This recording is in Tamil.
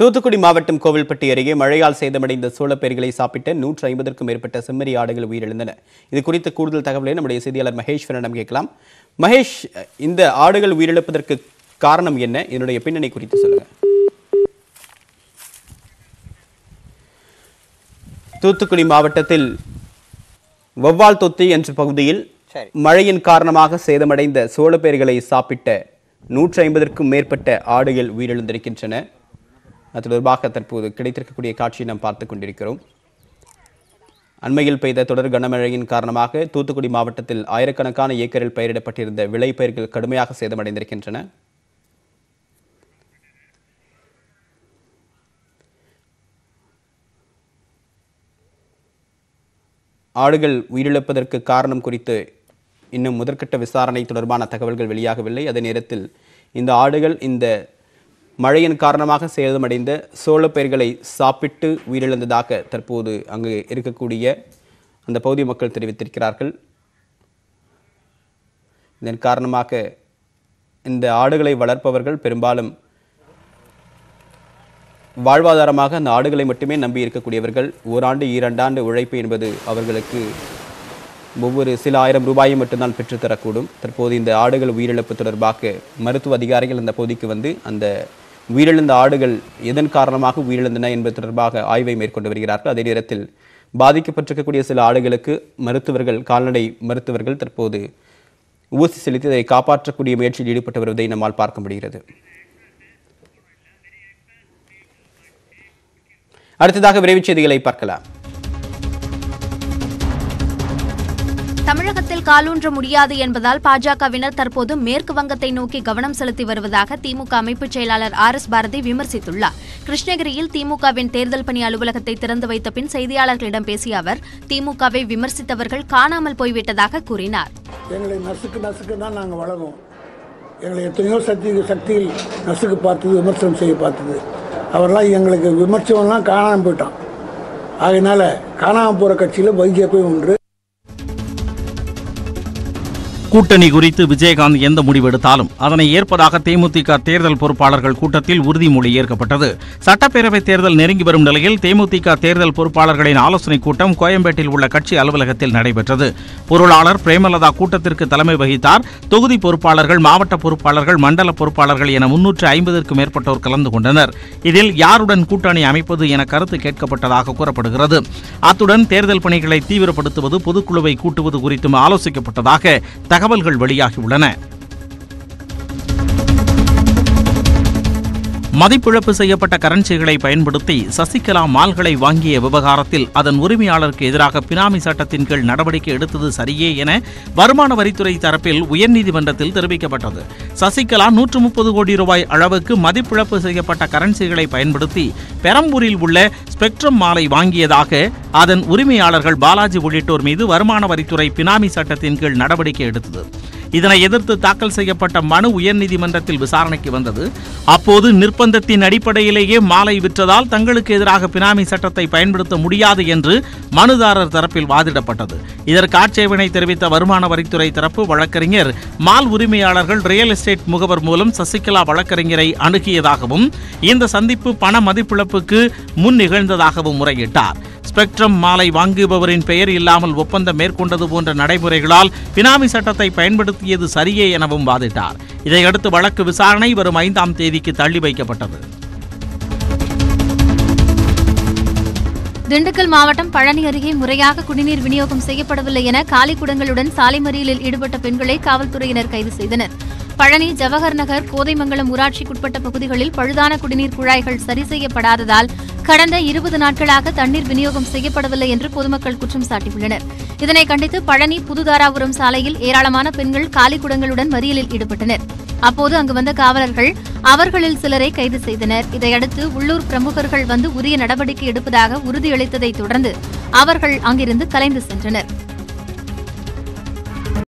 தூத்துக்குடி மாவட்டம் கோவில்பட்டி அருகே மழையால் சேதமடைந்த சோளப்பயிர்களை சாப்பிட்ட நூற்று ஐம்பதற்கும் மேற்பட்ட செம்மறி ஆடுகள் உயிரிழந்தன இது குறித்த கூடுதல் தகவலை நம்முடைய செய்தியாளர் மகேஸ்வரனிடம் கேட்கலாம் மகேஷ் இந்த ஆடுகள் உயிரிழப்பதற்கு காரணம் என்ன இதனுடைய பின்னணி குறித்து சொல்லுங்க தூத்துக்குடி மாவட்டத்தில் வவ்வால் தொத்தி என்ற பகுதியில் சரி. மழையின் காரணமாக சேதமடைந்த சோளப்பயிர்களை சாப்பிட்ட நூற்றி ஐம்பதற்கும் மேற்பட்ட ஆடுகள் உயிரிழந்திருக்கின்றன அது தொடர்பாக தற்போது கிடைத்திருக்கக்கூடிய காட்சியை நாம் பார்த்துக் கொண்டிருக்கிறோம் அண்மையில் பெய்த தொடர் கனமழையின் காரணமாக தூத்துக்குடி மாவட்டத்தில் ஆயிரக்கணக்கான ஏக்கரில் பயிரிடப்பட்டிருந்த விளைபயிர்கள் கடுமையாக சேதமடைந்திருக்கின்றன ஆடுகள் உயிரிழப்பதற்கு காரணம் குறித்து இன்னும் முதற்கட்ட விசாரணை தொடர்பான தகவல்கள் வெளியாகவில்லை அதே நேரத்தில் இந்த ஆடுகள் இந்த மழையின் காரணமாக சேதமடைந்த சோளப்பயிர்களை சாப்பிட்டு உயிரிழந்ததாக தற்போது அங்கு இருக்கக்கூடிய அந்த பகுதி மக்கள் தெரிவித்திருக்கிறார்கள் இதன் காரணமாக இந்த ஆடுகளை வளர்ப்பவர்கள் பெரும்பாலும் வாழ்வாதாரமாக அந்த ஆடுகளை மட்டுமே நம்பி இருக்கக்கூடியவர்கள் ஓராண்டு ஈரண்டாண்டு உழைப்பு என்பது அவர்களுக்கு ஒவ்வொரு சில ஆயிரம் ரூபாயை மட்டும்தான் பெற்றுத்தரக்கூடும் தற்போது இந்த ஆடுகள் உயிரிழப்பு தொடர்பாக மருத்துவ அதிகாரிகள் அந்த பகுதிக்கு வந்து அந்த உயிரிழந்த ஆடுகள் எதன் காரணமாக உயிரிழந்தன என்பது தொடர்பாக ஆய்வை மேற்கொண்டு வருகிறார்கள் அதே நேரத்தில் பாதிக்கப்பட்டிருக்கக்கூடிய சில ஆடுகளுக்கு மருத்துவர்கள் கால்நடை மருத்துவர்கள் தற்போது ஊசி செலுத்தி அதை காப்பாற்றக்கூடிய முயற்சியில் ஈடுபட்டு வருவதை நம்மால் பார்க்க முடிகிறது அடுத்ததாக விரைவுச் செய்திகளை பார்க்கலாம் தமிழகத்தில் காலூன்ற முடியாது என்பதால் பாஜகவினர் தற்போது மேற்கு வங்கத்தை நோக்கி கவனம் செலுத்தி வருவதாக திமுக அமைப்புச் செயலாளர் ஆர் எஸ் பாரதி விமர்சித்துள்ளார் கிருஷ்ணகிரியில் திமுகவின் தேர்தல் பணி அலுவலகத்தை திறந்து வைத்த பின் செய்தியாளர்களிடம் பேசிய அவர் திமுகவை விமர்சித்தவர்கள் காணாமல் போய்விட்டதாக கூறினார் எங்களை நசுக்கு நசுக்கு தான் நாங்கள் வளர்றோம் எங்களை எத்தனையோ சக்தி சக்தியில் நசுக்கு பார்த்தது விமர்சனம் செய்ய பார்த்தது அவரெல்லாம் எங்களுக்கு விமர்சனம்லாம் காணாமல் போயிட்டான் அதனால காணாமல் போகிற கட்சியில் பிஜேபி ஒன்று கூட்டணி குறித்து விஜயகாந்த் எந்த முடிவெடுத்தாலும் அதனை ஏற்பதாக தேமுதிக தேர்தல் பொறுப்பாளர்கள் கூட்டத்தில் உறுதிமொழி ஏற்கப்பட்டது சட்டப்பேரவைத் தேர்தல் நெருங்கி வரும் நிலையில் தேமுதிக தேர்தல் பொறுப்பாளர்களின் ஆலோசனைக் கூட்டம் கோயம்பேட்டில் உள்ள கட்சி அலுவலகத்தில் நடைபெற்றது பொருளாளர் பிரேமலதா கூட்டத்திற்கு தலைமை வகித்தார் தொகுதி பொறுப்பாளர்கள் மாவட்ட பொறுப்பாளர்கள் மண்டல பொறுப்பாளர்கள் என முன்னூற்று ஐம்பதற்கும் மேற்பட்டோர் கலந்து கொண்டனர் இதில் யாருடன் கூட்டணி அமைப்பது என கருத்து கேட்கப்பட்டதாக கூறப்படுகிறது அத்துடன் தேர்தல் பணிகளை தீவிரப்படுத்துவது பொதுக்குழுவை கூட்டுவது குறித்தும் ஆலோசிக்கப்பட்டதாக தகவல்கள் வெளியாகியுள்ளன மதிப்பிழப்பு செய்யப்பட்ட கரன்சிகளை பயன்படுத்தி சசிகலா மால்களை வாங்கிய விவகாரத்தில் அதன் உரிமையாளருக்கு எதிராக பினாமி சட்டத்தின் கீழ் நடவடிக்கை எடுத்தது சரியே என வருமான வரித்துறை தரப்பில் உயர்நீதிமன்றத்தில் தெரிவிக்கப்பட்டது சசிகலா நூற்று முப்பது கோடி ரூபாய் அளவுக்கு மதிப்பிழப்பு செய்யப்பட்ட கரன்சிகளை பயன்படுத்தி பெரம்பூரில் உள்ள ஸ்பெக்ட்ரம் மாலை வாங்கியதாக அதன் உரிமையாளர்கள் பாலாஜி உள்ளிட்டோர் மீது வருமான வரித்துறை பினாமி சட்டத்தின் கீழ் நடவடிக்கை எடுத்தது இதனை எதிர்த்து தாக்கல் செய்யப்பட்ட மனு உயர்நீதிமன்றத்தில் விசாரணைக்கு வந்தது அப்போது நிர்பந்தத்தின் அடிப்படையிலேயே மாலை விற்றதால் தங்களுக்கு எதிராக பினாமி சட்டத்தை பயன்படுத்த முடியாது என்று மனுதாரர் தரப்பில் வாதிடப்பட்டது இதற்கு ஆட்சேபனை தெரிவித்த வருமான வரித்துறை தரப்பு வழக்கறிஞர் மால் உரிமையாளர்கள் ரியல் எஸ்டேட் முகவர் மூலம் சசிகலா வழக்கறிஞரை அணுகியதாகவும் இந்த சந்திப்பு பண மதிப்பிழப்புக்கு முன் நிகழ்ந்ததாகவும் முறையிட்டார் ஸ்பெக்ட்ரம் மாலை வாங்குபவரின் பெயர் இல்லாமல் ஒப்பந்தம் மேற்கொண்டது போன்ற நடைமுறைகளால் பினாமி சட்டத்தை பயன்படுத்தியது சரியே எனவும் வாதிட்டார் இதையடுத்து வழக்கு விசாரணை வரும் ஐந்தாம் தேதிக்கு தள்ளி வைக்கப்பட்டது திண்டுக்கல் மாவட்டம் பழனி அருகே முறையாக குடிநீர் விநியோகம் செய்யப்படவில்லை என காலி குடங்களுடன் சாலை மறியலில் ஈடுபட்ட பெண்களை காவல்துறையினர் கைது செய்தனர் பழனி ஜவஹர் நகர் கோதைமங்கலம் ஊராட்சிக்குட்பட்ட பகுதிகளில் பழுதான குடிநீர் குழாய்கள் சரி செய்யப்படாததால் கடந்த இருபது நாட்களாக தண்ணீர் விநியோகம் செய்யப்படவில்லை என்று பொதுமக்கள் குற்றம் சாட்டியுள்ளனர் இதனை கண்டித்து பழனி புதுதாராபுரம் சாலையில் ஏராளமான பெண்கள் காலி குடங்களுடன் மறியலில் ஈடுபட்டனர் அப்போது அங்கு வந்த காவலர்கள் அவர்களில் சிலரை கைது செய்தனர் இதையடுத்து உள்ளூர் பிரமுகர்கள் வந்து உரிய நடவடிக்கை எடுப்பதாக உறுதியளித்ததைத் தொடர்ந்து அவர்கள் அங்கிருந்து கலைந்து சென்றனர்